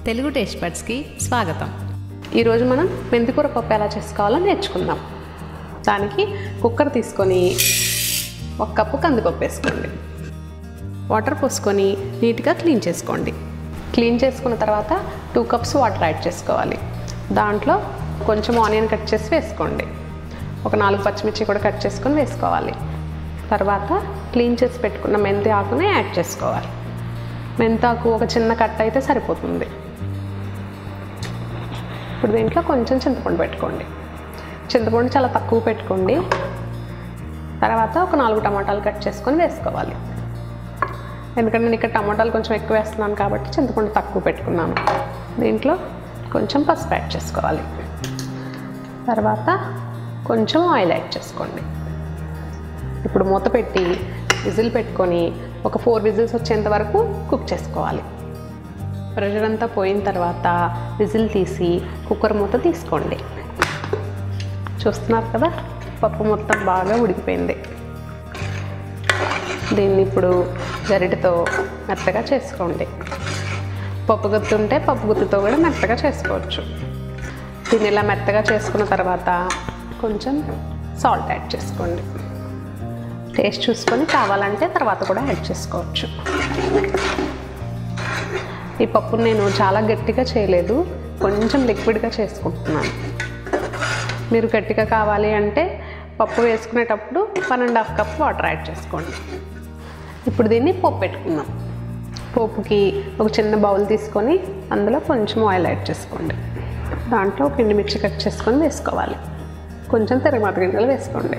Telugu taste బడ్స్కి స్వాగతం ఈరోజు మనం మెంతికూర పప్పు ఎలా చేసుకోవాలో నేర్చుకుందాం దానికి కుక్కర్ తీసుకొని ఒక కప్పు కందిపప్పు వేసుకోండి వాటర్ పోసుకొని నీట్గా క్లీన్ చేసుకోండి క్లీన్ చేసుకున్న తర్వాత టూ కప్స్ వాటర్ యాడ్ చేసుకోవాలి దాంట్లో కొంచెం ఆనియన్ కట్ చేసి వేసుకోండి ఒక నాలుగు పచ్చిమిర్చి కూడా కట్ చేసుకొని వేసుకోవాలి తర్వాత క్లీన్ చేసి పెట్టుకున్న మెంతి ఆకుని యాడ్ చేసుకోవాలి మెంతాకు ఒక చిన్న కట్ అయితే సరిపోతుంది ఇప్పుడు దీంట్లో కొంచెం చింతపండు పెట్టుకోండి చింతపండు చాలా తక్కువ పెట్టుకోండి తర్వాత ఒక నాలుగు టమాటాలు కట్ చేసుకొని వేసుకోవాలి ఎందుకంటే నేను ఇక్కడ టమాటాలు కొంచెం ఎక్కువ వేస్తున్నాను కాబట్టి చింతపండు తక్కువ పెట్టుకున్నాను దీంట్లో కొంచెం పసుపు యాడ్ చేసుకోవాలి తర్వాత కొంచెం ఆయిల్ యాడ్ చేసుకోండి ఇప్పుడు మూత పెట్టి విజిల్ పెట్టుకొని ఒక ఫోర్ విజిల్స్ వచ్చేంత వరకు కుక్ చేసుకోవాలి ప్రెషర్ అంతా పోయిన తర్వాత విజిల్ తీసి కుక్కర్ మూత తీసుకోండి చూస్తున్నారు కదా పప్పు మొత్తం బాగా ఉడికిపోయింది దీన్ని ఇప్పుడు గరిటతో మెత్తగా చేసుకోండి పప్పు గుత్తి ఉంటే పప్పు గుత్తితో కూడా మెత్తగా చేసుకోవచ్చు దీన్ని ఇలా మెత్తగా చేసుకున్న తర్వాత కొంచెం సాల్ట్ యాడ్ చేసుకోండి టేస్ట్ చూసుకొని కావాలంటే తర్వాత కూడా యాడ్ చేసుకోవచ్చు ఈ పప్పును నేను చాలా గట్టిగా చేయలేదు కొంచెం లిక్విడ్గా చేసుకుంటున్నాను మీరు గట్టిగా కావాలి అంటే పప్పు వేసుకునేటప్పుడు one and half cup water add చేసుకోండి ఇప్పుడు దీన్ని పోపు పెట్టుకుందాం పోపుకి ఒక చిన్న బౌల్ తీసుకొని అందులో కొంచెం ఆయిల్ యాడ్ చేసుకోండి దాంట్లో ఒక ఎండుమిర్చి కట్ చేసుకొని వేసుకోవాలి కొంచెం తిరగమాత గింజలు వేసుకోండి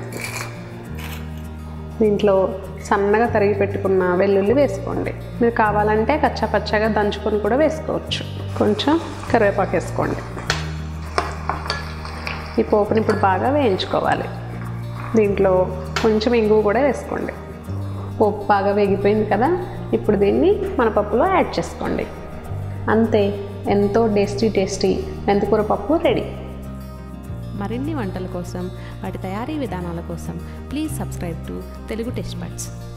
దీంట్లో సన్నగా తరిగి పెట్టుకున్న వెల్లుల్లి వేసుకోండి మీరు కావాలంటే కచ్చా పచ్చగా దంచుకొని కూడా వేసుకోవచ్చు కొంచెం కరివేపాకు వేసుకోండి ఈ పోపుని ఇప్పుడు బాగా వేయించుకోవాలి దీంట్లో కొంచెం ఇంగువ కూడా వేసుకోండి పోపు బాగా వేగిపోయింది కదా ఇప్పుడు దీన్ని మన పప్పులో యాడ్ చేసుకోండి అంతే ఎంతో టేస్టీ టేస్టీ మెంతికూర పప్పు రెడీ మరిన్ని వంటల కోసం వాటి తయారీ విధానాల కోసం please subscribe to Telugu taste buds